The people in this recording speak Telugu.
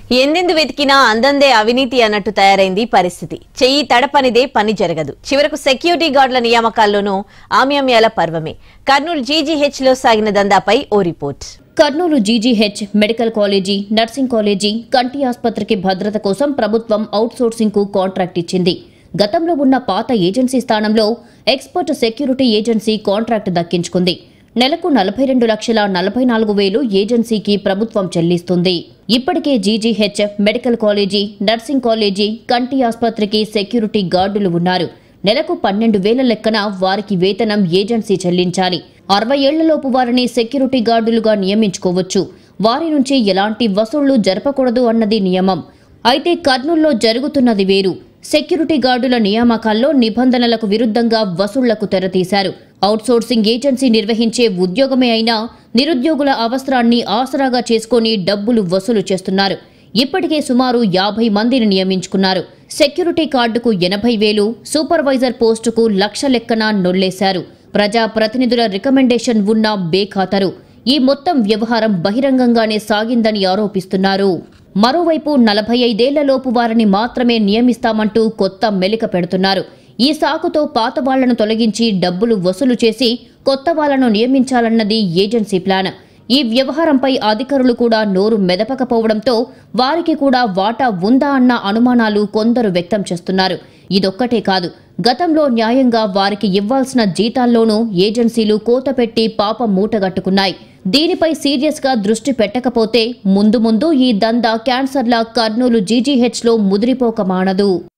ఎందెందు వెతికినా అందందే అవినీతి అన్నట్టు తయారైంది పరిస్థితి చెయ్యి తడపనిదే పని జరగదు చివరకు సెక్యూరిటీ గార్డుల నియామకాల్లోనూ ఆమ్యామ్యాల పర్వమే కర్నూలు జీజీహెచ్ లో సాగిన దందాపై ఓ report Kurnool GGH medical college nursing college కంటి ఆసుపత్రికి భద్రత కోసం ప్రభుత్వం అవుట్సోర్సింగ్ కు కాంట్రాక్ట్ ఇచ్చింది గతంలో ఉన్న పాత ఏజెన్సీ స్థానంలో ఎక్స్పర్ట్ సెక్యూరిటీ ఏజెన్సీ కాంట్రాక్ట్ దక్కించుకుంది నెలకు నలభై రెండు లక్షల నలభై నాలుగు వేలు ఏజెన్సీకి ప్రభుత్వం చెల్లిస్తుంది ఇప్పటికే GGH medical college nursing college కంటి ఆసుపత్రికి సెక్యూరిటీ గార్డులు ఉన్నారు నెలకు పన్నెండు వేల లెక్కన వారికి వేతనం ఏజెన్సీ చెల్లించాలి అరవై ఏళ్లలోపు వారిని సెక్యూరిటీ గార్డులుగా నియమించుకోవచ్చు వారి నుంచి ఎలాంటి వసూళ్లు జరపకూడదు అన్నది నియమం అయితే కర్నూల్లో జరుగుతున్నది వేరు సెక్యూరిటీ గార్డుల నియామకాల్లో నిబంధనలకు విరుద్ధంగా వసూళ్లకు తెరతీశారు అవుట్సోర్సింగ్ ఏజెన్సీ నిర్వహించే ఉద్యోగమే అయినా నిరుద్యోగుల అవసరాన్ని ఆసరాగా చేసుకొని డబ్బులు వసూలు చేస్తున్నారు ఇప్పటికే సుమారు యాభై మందిని నియమించుకున్నారు సెక్యూరిటీ కార్డుకు ఎనభై వేలు సూపర్వైజర్ పోస్టుకు లక్ష లెక్కన నొల్లేశారు ప్రజా ప్రతినిధుల రికమెండేషన్ ఉన్న బేఖాతరు ఈ మొత్తం వ్యవహారం బహిరంగంగానే సాగిందని ఆరోపిస్తున్నారు మరోవైపు నలభై ఐదేళ్లలోపు వారిని మాత్రమే నియమిస్తామంటూ కొత్త మెలిక పెడుతున్నారు ఈ సాకుతో పాత వాళ్లను తొలగించి డబ్బులు వసూలు చేసి కొత్త వాళ్లను నియమించాలన్నది ఏజెన్సీ ప్లాన్ ఈ వ్యవహారంపై అధికారులు కూడా నోరు మెదపకపోవడంతో వారికి కూడా వాటా ఉందా అన్న అనుమానాలు కొందరు వ్యక్తం చేస్తున్నారు ఇదొక్కటే కాదు గతంలో న్యాయంగా వారికి ఇవ్వాల్సిన జీతాల్లోనూ ఏజెన్సీలు కోత పెట్టి పాప మూటగట్టుకున్నాయి దీనిపై సీరియస్ గా దృష్టి పెట్టకపోతే ముందు ముందు ఈ దందా క్యాన్సర్ల కర్నూలు జీజీహెచ్లో ముదిరిపోక మానదు